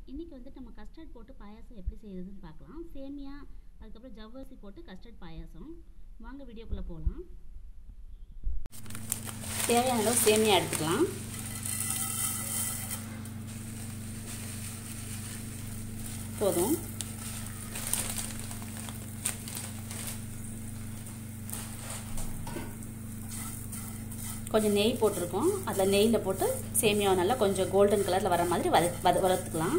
இன்றைக்கி வந்துட்டு நம்ம கஸ்டர்ட் போட்டு பாயாசம் எப்படி செய்கிறதுன்னு பார்க்கலாம் சேமியா அதுக்கப்புறம் ஜவ்வரிசி போட்டு கஸ்டர்ட் பாயாசம் வாங்க வீடியோக்குள்ளே போகலாம் தேவையான அளவு சேமியா எடுத்துக்கலாம் போதும் கொஞ்சம் நெய் போட்டிருக்கோம் அதில் நெய்யில் போட்டு சேமியாவை நல்லா கொஞ்சம் கோல்டன் கலரில் வர மாதிரி வத வத வறுத்துக்கலாம்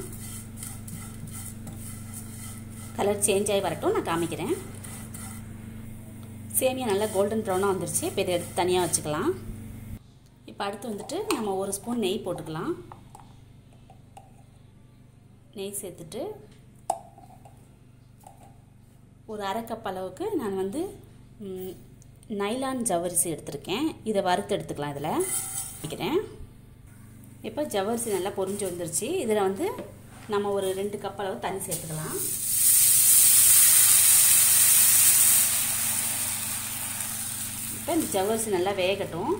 கலர் சேஞ்ச் ஆகி வரட்டும் நான் காமிக்கிறேன் சேமியா நல்லா கோல்டன் ப்ரௌனாக வந்துருச்சு இப்போ இதை எடுத்து தனியாக வச்சுக்கலாம் இப்போ அடுத்து வந்துட்டு நம்ம ஒரு ஸ்பூன் நெய் போட்டுக்கலாம் நெய் சேர்த்துட்டு ஒரு அரை கப் அளவுக்கு நான் வந்து நைலான் ஜவ்வரிசி எடுத்திருக்கேன் இதை வறுத்து எடுத்துக்கலாம் இதில் வைக்கிறேன் இப்போ ஜவ்வரிசி நல்லா பொரிஞ்சு வந்துருச்சு இதில் வந்து நம்ம ஒரு ரெண்டு கப் அளவு தண்ணி சேர்த்துக்கலாம் இப்போ இந்த ஜவ்வரிசி நல்லா வேகட்டும்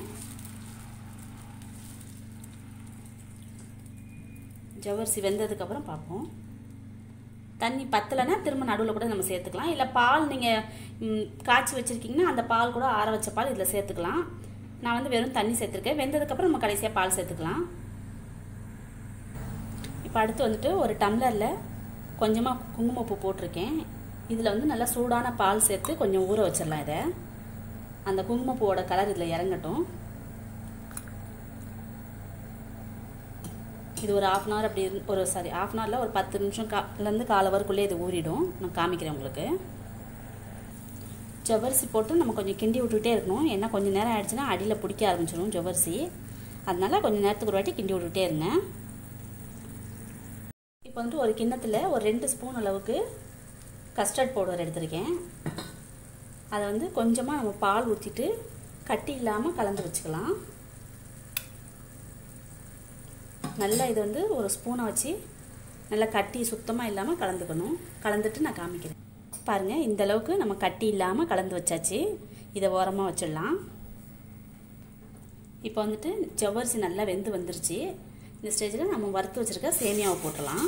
ஜவ்வரிசி வெந்ததுக்கப்புறம் பார்ப்போம் தண்ணி பத்தலைன்னா திரும்ப நடுவில் கூட நம்ம சேர்த்துக்கலாம் இல்லை பால் நீங்கள் காய்ச்சி வச்சுருக்கீங்கன்னா அந்த பால் கூட ஆற வச்ச பால் இதில் சேர்த்துக்கலாம் நான் வந்து வெறும் தண்ணி சேர்த்துருக்கேன் வெந்ததுக்கப்புறம் நம்ம கடைசியாக பால் சேர்த்துக்கலாம் இப்போ அடுத்து வந்துட்டு ஒரு டம்ளரில் கொஞ்சமாக குங்குமப்பூ போட்டிருக்கேன் இதில் வந்து நல்லா சூடான பால் சேர்த்து கொஞ்சம் ஊற வச்சிடலாம் இதை அந்த குங்குமப்பூவோட கலர் இதில் இறங்கட்டும் இது ஒரு ஆஃப் அன் ஹவர் அப்படி ஒரு சாரி ஆஃப் அன் ஹவரில் ஒரு பத்து நிமிஷம் காலேருந்து கால் ஹவருக்குள்ளே இது ஊறிடும் நான் காமிக்கிறேன் உங்களுக்கு ஜவ்வரிசி போட்டு நம்ம கொஞ்சம் கிண்டி விட்டுக்கிட்டே இருக்கணும் ஏன்னா கொஞ்சம் நேரம் ஆயிடுச்சுன்னா அடியில் பிடிக்க ஆரம்பிச்சிடும் ஜவ்வரிசி அதனால கொஞ்சம் நேரத்துக்கு ஒரு வாட்டி கிண்டி விட்டுக்கிட்டே இருங்க இப்போ வந்து ஒரு கிண்ணத்தில் ஒரு ரெண்டு ஸ்பூன் அளவுக்கு கஸ்டர்ட் பவுடர் எடுத்திருக்கேன் அதை வந்து கொஞ்சமாக நம்ம பால் ஊற்றிட்டு கட்டி இல்லாமல் கலந்து வச்சுக்கலாம் நல்லா இது வந்து ஒரு ஸ்பூனை வச்சு நல்லா கட்டி சுத்தமாக இல்லாமல் கலந்துக்கணும் கலந்துட்டு நான் காமிக்கிறேன் பாருங்கள் இந்த அளவுக்கு நம்ம கட்டி இல்லாமல் கலந்து வச்சாச்சு இதை ஓரமாக வச்சிடலாம் இப்போ வந்துட்டு ஜவ்வரிசி நல்லா வெந்து வந்துருச்சு இந்த ஸ்டேஜில் நம்ம வறுத்து வச்சுருக்க சேமியாவை போட்டலாம்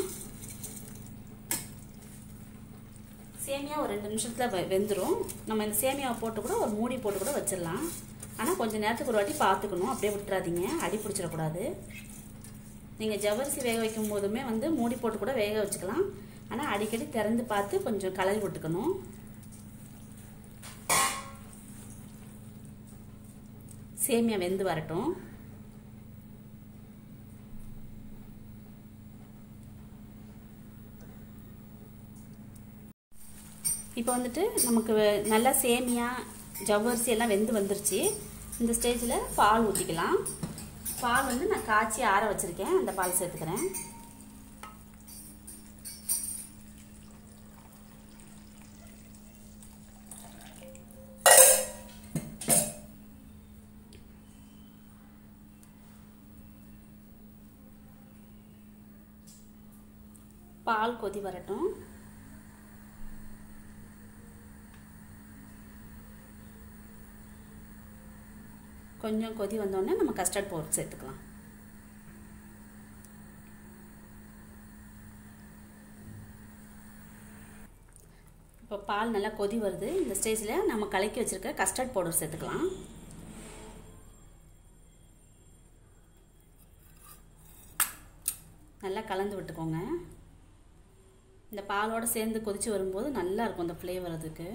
சேமியா ஒரு ரெண்டு நிமிஷத்தில் வெந்துடும் நம்ம இந்த சேமியாவை போட்டு கூட ஒரு மூடி போட்டு கூட வச்சிடலாம் ஆனால் கொஞ்சம் நேரத்துக்கு ஒரு வாட்டி பார்த்துக்கணும் அப்படியே விட்டுறாதீங்க அடி பிடிச்சிடக்கூடாது நீங்கள் ஜவ்வரிசி வேக வைக்கும் போதுமே வந்து மூடி போட்டு கூட வேக வச்சுக்கலாம் ஆனால் அடிக்கடி திறந்து பார்த்து கொஞ்சம் கலரி விட்டுக்கணும் சேமியா வெந்து வரட்டும் இப்போ வந்துட்டு நமக்கு நல்லா சேமியா ஜவ்வரிசி எல்லாம் வெந்து வந்துருச்சு இந்த ஸ்டேஜில் பால் ஊற்றிக்கலாம் பால் வந்து நான் காய்ச்சி ஆற வச்சுருக்கேன் அந்த பால் சேர்த்துக்கிறேன் பால் கொதி வரட்டும் கொஞ்சம் கொதி வந்தோடனே நம்ம கஸ்டர்ட் பவுடர் சேர்த்துக்கலாம் இப்போ பால் நல்லா கொதி வருது இந்த ஸ்டேஜில் நம்ம கலக்கி வச்சுருக்க கஸ்டர்ட் பவுடர் சேர்த்துக்கலாம் நல்லா கலந்து விட்டுக்கோங்க இந்த பாலோடு சேர்ந்து கொதித்து வரும்போது நல்லா இருக்கும் இந்த ஃப்ளேவர் அதுக்கு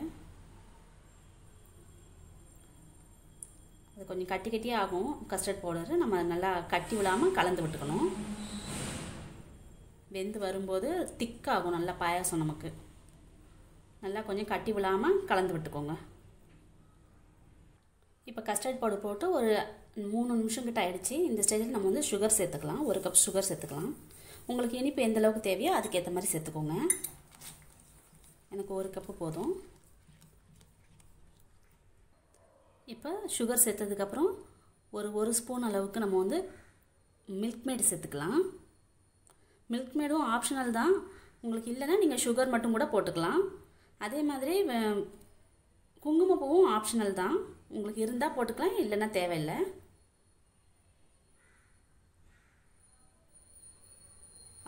அது கொஞ்சம் கட்டி கட்டியே ஆகும் கஸ்டர்ட் பவுடரு நம்ம நல்லா கட்டி விடாமல் கலந்து விட்டுக்கணும் வெந்து வரும்போது திக்காகும் நல்லா பாயாசம் நமக்கு நல்லா கொஞ்சம் கட்டி விடாமல் கலந்து விட்டுக்கோங்க இப்போ கஸ்டர்ட் பவுடர் போட்டு ஒரு மூணு நிமிஷம் கிட்ட ஆயிடுச்சு இந்த ஸ்டேஜில் நம்ம வந்து சுகர் சேர்த்துக்கலாம் ஒரு கப் சுகர் சேர்த்துக்கலாம் உங்களுக்கு இனிப்பு எந்த அளவுக்கு தேவையோ அதுக்கேற்ற மாதிரி சேர்த்துக்கோங்க எனக்கு ஒரு கப்பு போதும் இப்போ சுகர் சேர்த்ததுக்கப்புறம் ஒரு ஒரு ஸ்பூன் அளவுக்கு நம்ம வந்து மில்க் மேடு சேர்த்துக்கலாம் மில்க் மேடும் ஆப்ஷனல் தான் உங்களுக்கு இல்லைன்னா நீங்கள் சுகர் மட்டும் கூட போட்டுக்கலாம் அதே மாதிரி குங்குமப்பூவும் ஆப்ஷனல் தான் உங்களுக்கு இருந்தால் போட்டுக்கலாம் இல்லைன்னா தேவையில்லை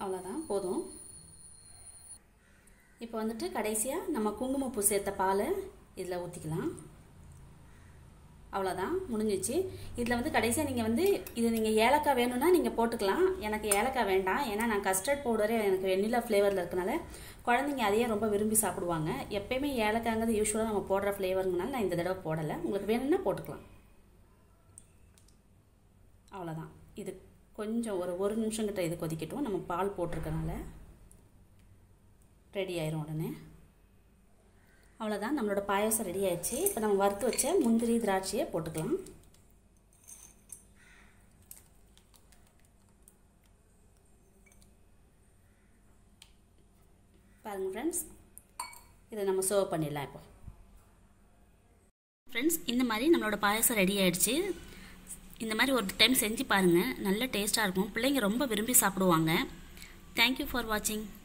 அவ்வளோதான் போதும் இப்போ வந்துட்டு கடைசியாக நம்ம குங்குமப்பூ சேர்த்த பாலை இதில் ஊற்றிக்கலாம் அவ்வளோதான் முடிஞ்சிச்சு இதில் வந்து கடைசியாக நீங்கள் வந்து இது நீங்கள் ஏலக்காய் வேணும்னா நீங்கள் போட்டுக்கலாம் எனக்கு ஏலக்காய் வேண்டாம் ஏன்னா நான் கஸ்டர்ட் பவுடரே எனக்கு வெண்ணிலா ஃப்ளேவரில் இருக்கனால குழந்தைங்க அதையே ரொம்ப விரும்பி சாப்பிடுவாங்க எப்பயுமே ஏலக்காய்ங்கிறது யூஸ்வலாக நம்ம போடுற ஃப்ளேவருங்கனால நான் இந்த தடவை போடலை உங்களுக்கு வேணும்னா போட்டுக்கலாம் அவ்வளோதான் இது கொஞ்சம் ஒரு ஒரு நிமிஷம் கிட்ட இது கொதிக்கட்டும் நம்ம பால் போட்டிருக்கனால ரெடி ஆயிரும் உடனே அவ்வளோதான் நம்மளோட பாயாசம் ரெடி ஆயிடுச்சு இப்போ நம்ம வறுத்து வச்ச முந்திரி திராட்சையை போட்டுக்கலாம் பாருங்கள் ஃப்ரெண்ட்ஸ் இதை நம்ம சர்வ் பண்ணிடலாம் இப்போ ஃப்ரெண்ட்ஸ் இந்த மாதிரி நம்மளோட பாயாசம் ரெடி ஆயிடுச்சு இந்த மாதிரி ஒரு டைம் செஞ்சு பாருங்கள் நல்ல டேஸ்ட்டாக இருக்கும் பிள்ளைங்க ரொம்ப விரும்பி சாப்பிடுவாங்க தேங்க்யூ ஃபார் வாட்சிங்